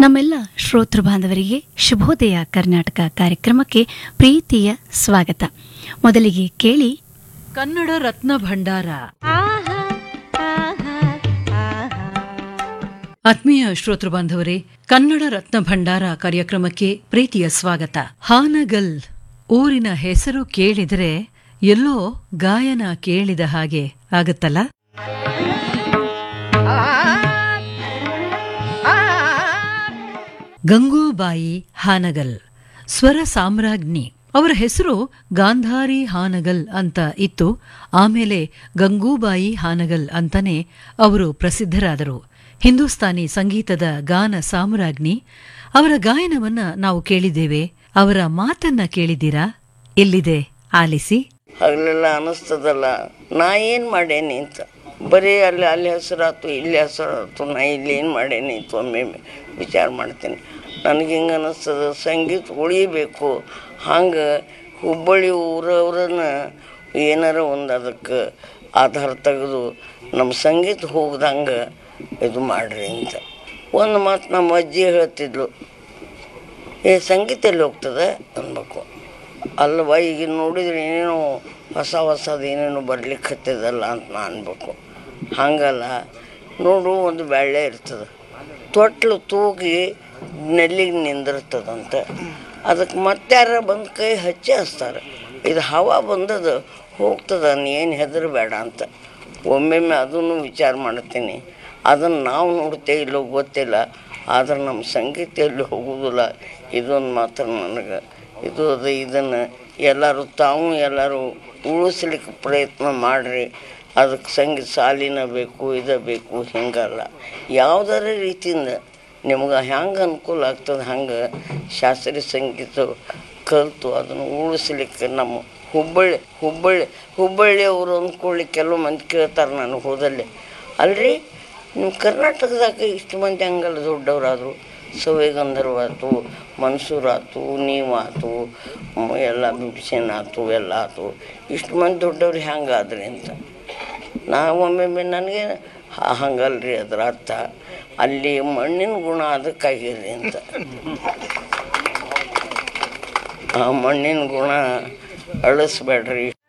ನಮ್ಮೆಲ್ಲ ಶ್ರೋತೃ ಬಾಂಧವರಿಗೆ ಶುಭೋದಯ ಕರ್ನಾಟಕ ಕಾರ್ಯಕ್ರಮಕ್ಕೆ ಪ್ರೀತಿಯ ಸ್ವಾಗತ ಮೊದಲಿಗೆ ಕೇಳಿ ಕನ್ನಡ ರತ್ನ ಭಂಡಾರ ಆತ್ಮೀಯ ಶ್ರೋತೃ ಬಾಂಧವರೇ ಕನ್ನಡ ರತ್ನ ಭಂಡಾರ ಕಾರ್ಯಕ್ರಮಕ್ಕೆ ಪ್ರೀತಿಯ ಸ್ವಾಗತ ಹಾನಗಲ್ ಊರಿನ ಹೆಸರು ಕೇಳಿದರೆ ಎಲ್ಲೋ ಗಾಯನ ಕೇಳಿದ ಹಾಗೆ ಆಗುತ್ತಲ್ಲ ಗಂಗೂಬಾಯಿ ಹಾನಗಲ್ ಸ್ವರ ಸಾಮ್ರಾಜ್ಞಿ ಅವರ ಹೆಸರು ಗಾಂಧಾರಿ ಹಾನಗಲ್ ಅಂತ ಇತ್ತು ಆಮೇಲೆ ಗಂಗೂಬಾಯಿ ಹಾನಗಲ್ ಅಂತಾನೆ ಅವರು ಪ್ರಸಿದ್ಧರಾದರು ಹಿಂದೂಸ್ತಾನಿ ಸಂಗೀತದ ಗಾನ ಸಾಮ್ರಾಜ್ಞಿ ಅವರ ಗಾಯನವನ್ನ ನಾವು ಕೇಳಿದ್ದೇವೆ ಅವರ ಮಾತನ್ನ ಕೇಳಿದ್ದೀರಾ ಎಲ್ಲಿದೆ ಆಲಿಸಿ ಹಗಲೆಲ್ಲ ಅನ್ನಿಸ್ತದಲ್ಲ ನಾ ಏನು ಮಾಡೇನಿ ಅಂತ ಬರೀ ಅಲ್ಲಿ ಅಲ್ಲಿ ಹೆಸರಾತು ಇಲ್ಲಿ ಹೆಸರಾತು ನಾ ಇಲ್ಲಿ ಏನು ಮಾಡೇನಿ ಅಂತ ಒಮ್ಮೆ ವಿಚಾರ ಮಾಡ್ತೀನಿ ನನಗೆ ಹಿಂಗೆ ಅನ್ನಿಸ್ತದ ಸಂಗೀತ ಉಳಿಬೇಕು ಹಂಗೆ ಹುಬ್ಬಳ್ಳಿ ಊರವ್ರನ್ನ ಏನಾರ ಒಂದು ಅದಕ್ಕೆ ಆಧಾರ ತೆಗೆದು ನಮ್ಮ ಸಂಗೀತ ಹೋಗ್ದಂಗೆ ಇದು ಮಾಡ್ರಿ ಅಂತ ಒಂದು ಮಾತು ನಮ್ಮ ಅಜ್ಜಿ ಹೇಳ್ತಿದ್ಲು ಏ ಸಂಗೀತ ಎಲ್ಲಿ ಹೋಗ್ತದೆ ಅನ್ಬೇಕು ಅಲ್ವ ಈಗ ನೋಡಿದ್ರೆ ಏನೇನೋ ಹೊಸ ಹೊಸದು ಏನೇನೋ ಬರ್ಲಿಕ್ಕೆ ಹತ್ತಿದಲ್ಲ ಅಂತ ನಾ ಅನ್ಬೇಕು ಹಂಗಲ್ಲ ನೋಡು ಒಂದು ಬೆಳ್ಳೆ ಇರ್ತದೆ ತೊಟ್ಲು ತೂಗಿ ನೆಲ್ಲಿಗೆ ನಿಂದಿರ್ತದಂತೆ ಅದಕ್ಕೆ ಮತ್ತಾರ ಬಂದು ಕೈ ಹಚ್ಚಿ ಹಚ್ತಾರೆ ಇದು ಹವಾ ಬಂದದು ಹೋಗ್ತದ ಏನು ಹೆದರಬೇಡ ಅಂತ ಒಮ್ಮೆಮ್ಮೆ ಅದನ್ನು ವಿಚಾರ ಮಾಡ್ತೀನಿ ಅದನ್ನು ನಾವು ನೋಡ್ತೇವೆ ಇಲ್ಲೋ ಗೊತ್ತಿಲ್ಲ ಆದ್ರೆ ನಮ್ಮ ಸಂಗೀತ ಎಲ್ಲಿ ಹೋಗೋದಿಲ್ಲ ಇದೊಂದು ಮಾತ್ರ ನನಗೆ ಇದು ಅದು ಇದನ್ನು ಎಲ್ಲರೂ ತಾವು ಎಲ್ಲರೂ ಉಳಿಸ್ಲಿಕ್ಕೆ ಪ್ರಯತ್ನ ಮಾಡಿರಿ ಅದಕ್ಕೆ ಸಂಗೀತ ಸಾಲಿನ ಬೇಕು ಇದು ಬೇಕು ಹಿಂಗಲ್ಲ ಯಾವುದಾರ ರೀತಿಯಿಂದ ನಿಮ್ಗೆ ಹೆಂಗೆ ಅನುಕೂಲ ಆಗ್ತದೆ ಹಂಗೆ ಶಾಸ್ತ್ರೀಯ ಸಂಗೀತ ಕಲಿತು ಅದನ್ನು ಉಳಿಸ್ಲಿಕ್ಕೆ ನಮ್ಮ ಹುಬ್ಬಳ್ಳಿ ಹುಬ್ಬಳ್ಳಿ ಹುಬ್ಬಳ್ಳಿಯವರು ಅಂದ್ಕೊಳ್ಳಿ ಕೆಲವು ಮಂದಿ ಕೇಳ್ತಾರೆ ನಾನು ಹೋದಲ್ಲಿ ಅಲ್ರಿ ನಿಮ್ಮ ಕರ್ನಾಟಕದಾಗ ಇಷ್ಟು ಮಂದಿ ಹಂಗಲ್ಲ ದೊಡ್ಡವರಾದರು ಸವೇ ಗಂಧರ್ವ ಆಯ್ತು ಮನ್ಸೂರ್ ಆಯ್ತು ನೀವಾತು ಮ್, ಎಲ್ಲ ಬಿಭೀಷಣ್ ಆಯ್ತು ಎಲ್ಲ ಆಯ್ತು ಇಷ್ಟು ಮಂದಿ ದೊಡ್ಡವ್ರು ಹೆಂಗಾದ್ರಿ ಅಂತ ನಾವು ಒಮ್ಮೊಮ್ಮೆ ನನಗೆ ಹ- ಹಂಗಲ್ರಿ ಅದ್ರ ಅರ್ಥ ಅಲ್ಲಿ ಮಣ್ಣಿನ ಗುಣ ಅದಕ್ಕಾಗಿರಿ ಅಂತ ಆ ಮಣ್ಣಿನ ಗುಣ ಅಳಿಸ್ಬೇಡ್ರಿ